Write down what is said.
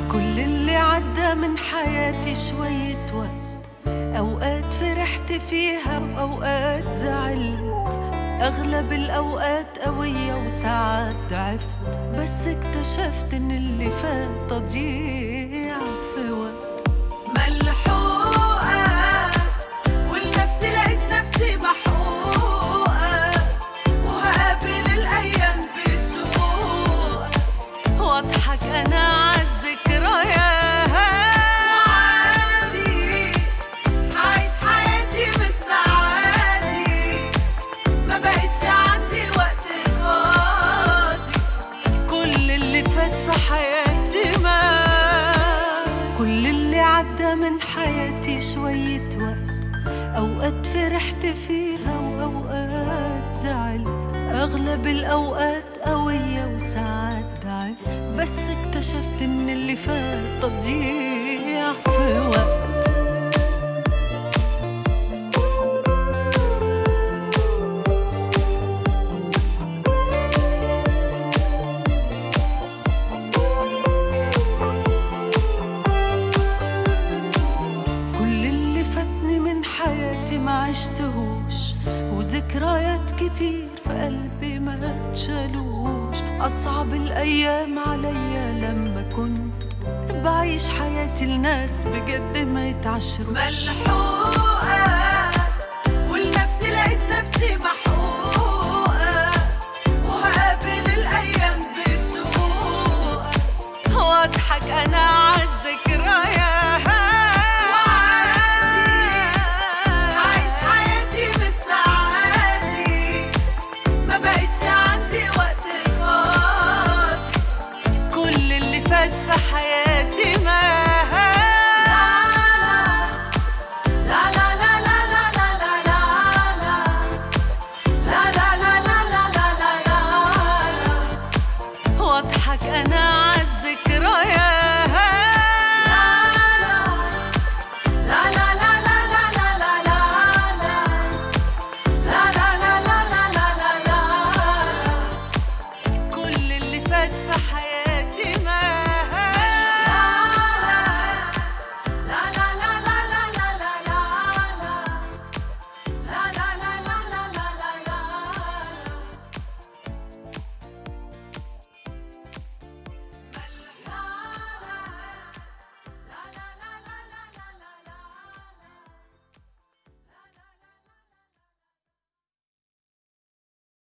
كل اللي عدى من حياتي شوية وقت أوقات فرحت فيها وأوقات زعلت أغلب الأوقات قوية وساعات ضعفت بس اكتشفت إن اللي فات تضييع في وقت ملحوقة والنفسي لقيت نفسي محقوقة وهقابل الأيام بشوق واضحك أنا عالذكريات وعادي عايش حياتي بالسعادي ما بقتش عندي وقت فاضي كل اللي فات في حياتي ما كل اللي عدى من حياتي شوية وقت أوقات فرحت فيها وأوقات زعلت أغلب الأوقات قوية وساعات ضعف بس اكتشفت إن اللي فات تضييع في وقت كل اللي فاتني من حياتي ما عشتهوش وذكريات كتير في قلبي ما تشالوش أصعب الأيام عليا لما كنت بعيش حياتي الناس بجد ما يتعشروش ملحوقة والنفسي لقيت نفسي محقوقة وهقابل الأيام بشوق واضحك انا عالذكريات وعادي عايش حياتي بالسعادي ما بقتش عندي وقت فاضي كل اللي فات في حياتي ما